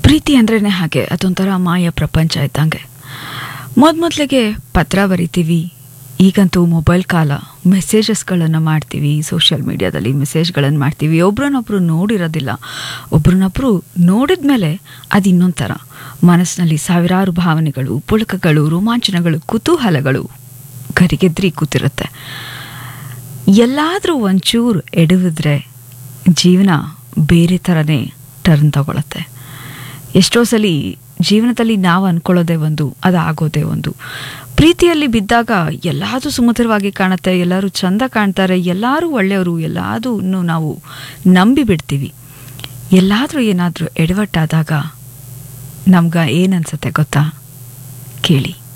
ಪ್ರೀತಿ ಅಂದ್ರೇ ಹಾಗೆ ಅದೊಂಥರ ಮಾಯ ಪ್ರಪಂಚ ಇದ್ದಂಗೆ ಮೊದಮೊದಲಿಗೆ ಪತ್ರ ಬರಿತೀವಿ ಈಗಂತೂ ಮೊಬೈಲ್ ಕಾಲ ಮೆಸೇಜಸ್ಗಳನ್ನು ಮಾಡ್ತೀವಿ ಸೋಷಿಯಲ್ ಮೀಡಿಯಾದಲ್ಲಿ ಮೆಸೇಜ್ಗಳನ್ನು ಮಾಡ್ತೀವಿ ಒಬ್ರನ್ನೊಬ್ರು ನೋಡಿರೋದಿಲ್ಲ ಒಬ್ರನ್ನೊಬ್ರು ನೋಡಿದ ಮೇಲೆ ಅದು ಇನ್ನೊಂಥರ ಮನಸ್ಸಿನಲ್ಲಿ ಸಾವಿರಾರು ಭಾವನೆಗಳು ಪುಳಕಗಳು ರೋಮಾಂಚನಗಳು ಕುತೂಹಲಗಳು ಗರಿಗೆದ್ರಿ ಕೂತಿರುತ್ತೆ ಎಲ್ಲಾದರೂ ಒಂಚೂರು ಎಡವಿದ್ರೆ ಜೀವನ ಬೇರೆ ಥರನೇ ಟರ್ನ್ ತಗೊಳುತ್ತೆ ಎಷ್ಟೋ ಸಲ ಜೀವನದಲ್ಲಿ ನಾವು ಅಂದ್ಕೊಳ್ಳೋದೇ ಒಂದು ಅದಾಗೋದೇ ಒಂದು ಪ್ರೀತಿಯಲ್ಲಿ ಬಿದ್ದಾಗ ಎಲ್ಲಾದರೂ ಸುಮಧುರವಾಗಿ ಕಾಣುತ್ತೆ ಎಲ್ಲರೂ ಚಂದ ಕಾಣ್ತಾರೆ ಎಲ್ಲರೂ ಒಳ್ಳೆಯವರು ಎಲ್ಲದೂ ನಾವು ನಂಬಿ ಬಿಡ್ತೀವಿ ಎಲ್ಲಾದರೂ ಏನಾದರೂ ಎಡವಟ್ಟಾದಾಗ ನಮ್ಗೆ ಏನನ್ಸುತ್ತೆ ಗೊತ್ತಾ ಕೇಳಿ